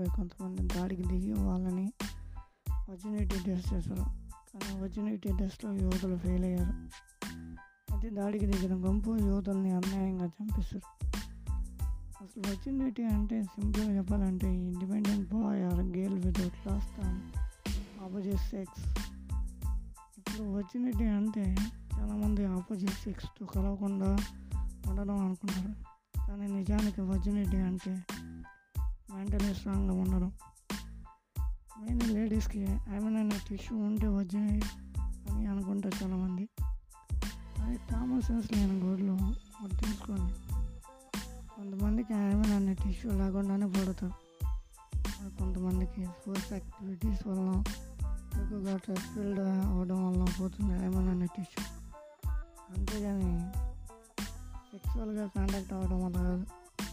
యువకులపై కొంతమంది దాడికి దిగి వాళ్ళని వర్జినిటీ టెస్ట్ చేశారు కానీ వర్జినిటీ టెస్ట్లో యువకులు ఫెయిల్ అయ్యారు అయితే దాడికి దిగిన గుంపు యువతుల్ని అన్యాయంగా చంపేశారు అసలు వర్జినిటీ అంటే సింపుల్గా చెప్పాలంటే independent boy or girl without lust opposite sex ఇప్పుడు వర్జినిటీ అంటే చాలామంది ఆపోజిట్ సెక్స్తో కలవకుండా ఉండడం అనుకుంటారు కానీ నిజానికి వర్జినిటీ అంటే మెంటలీ స్ట్రాంగ్గా ఉండడం మెయిన్ లేడీస్కి ఏమైనా టిష్యూ ఉంటే వర్జినిటీ అని అనుకుంటారు చాలామంది అది కామన్ సెన్స్ లేని గోడ్లు గుర్తుంచుకోండి కొంతమందికి ఏమైనా టిష్యూ లేకుండానే పడతారు మరి కొంతమందికి స్పోర్ట్స్ యాక్టివిటీస్ వలన ఎక్కువగా స్ట్రెస్ ఫీల్డ్ అవ్వడం వలన పోతుంది ఏమైనా టిష్యూ అంతేగాని సెక్సువల్గా కాంటాక్ట్ అవ్వడం వల్ల కాదు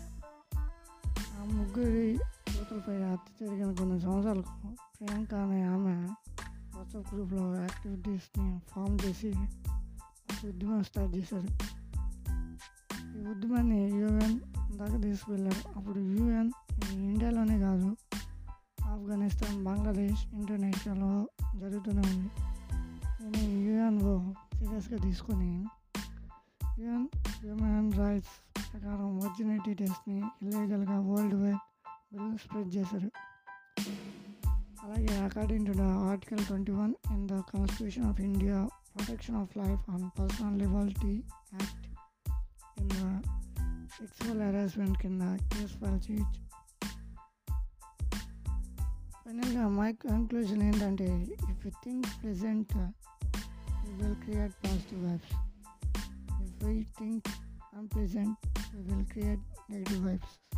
ఆ ముగ్గురి యువతలపై హత్య జరిగిన కొన్ని సంవత్సరాలకు ప్రియాంక అనే ఆమె వాట్సాప్ గ్రూప్లో యాక్టివిటీస్ని ఫామ్ చేసి ఒక ఉద్యమం స్టార్ట్ చేశారు ఈ ఉద్యమాన్ని యూఎన్ దాకా తీసుకువెళ్ళారు అప్పుడు యూఎన్ ఇండియాలోనే కాదు ఆఫ్ఘనిస్తాన్ బంగ్లాదేశ్ ఇండోనేషియాలో జరుగుతూనే ఉంది నేను యూఎన్ఓ సీరియస్గా తీసుకొని యూఎన్ హ్యూమన్ రైట్స్ ప్రకారం వర్జినిటీ టెస్ట్ని ఇల్లీగల్గా వరల్డ్ వైడ్ బిల్ స్ప్రెడ్ చేశారు అలాగే according to the article twenty one in the constitution of India protection of life and personal liberty act కింద సెక్సువల్ హెరాస్మెంట్ కింద కేసు ఫైల్ చేయొచ్చు ఫైనల్గా మై కంక్లూజన్ ఏంటంటే if you think present you will create positive vibes if you think unpresent you will create negative vibes